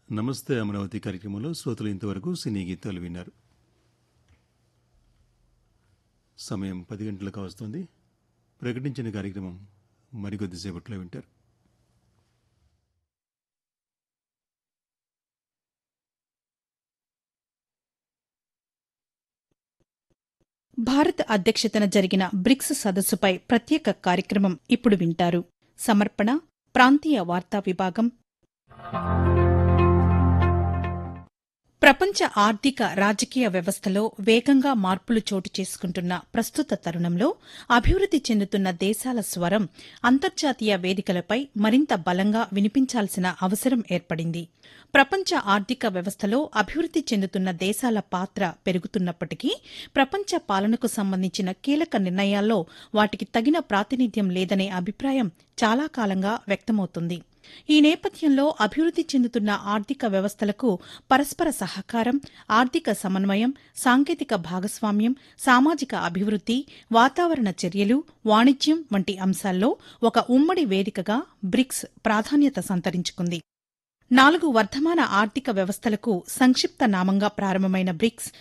నమస్తే అమరావతి కార్యక్రమంలో శ్రోతలు ఇంతవరకు సినీ గీతాలు విన్నారు సమయం పది గంటలకు వస్తుంది ప్రకటించిన కార్యక్రమం మరికొద్దిసేపట్లో వింటారు భారత్ అధ్యక్షతన జరిగిన బ్రిక్స్ సదస్సుపై ప్రత్యేక కార్యక్రమం ఇప్పుడు వింటారు సమర్పణ ప్రాంతీయ వార్తా విభాగం ప్రపంచ ఆర్థిక రాజకీయ వ్యవస్థలో వేగంగా మార్పులు చోటు చేసుకుంటున్న ప్రస్తుత తరుణంలో అభివృద్ది చెందుతున్న దేశాల స్వరం అంతర్జాతీయ వేదికలపై మరింత బలంగా వినిపించాల్సిన అవసరం ఏర్పడింది ప్రపంచ ఆర్థిక వ్యవస్థలో అభివృద్ది చెందుతున్న దేశాల పాత్ర పెరుగుతున్నప్పటికీ ప్రపంచ పాలనకు సంబంధించిన కీలక నిర్ణయాల్లో వాటికి తగిన ప్రాతినిధ్యం లేదనే అభిప్రాయం చాలా కాలంగా వ్యక్తమవుతుంది ఈ నేపథ్యంలో అభివృద్ది చెందుతున్న ఆర్థిక వ్యవస్థలకు పరస్పర సహకారం ఆర్థిక సమన్వయం సాంకేతిక భాగస్వామ్యం సామాజిక అభివృద్ది వాతావరణ చర్యలు వాణిజ్యం వంటి అంశాల్లో ఒక ఉమ్మడి వేదికగా బ్రిక్స్ ప్రాధాన్యత సంతరించుకుంది నాలుగు వర్ధమాన ఆర్థిక వ్యవస్థలకు సంక్షిప్త నామంగా ప్రారంభమైన బ్రిక్స్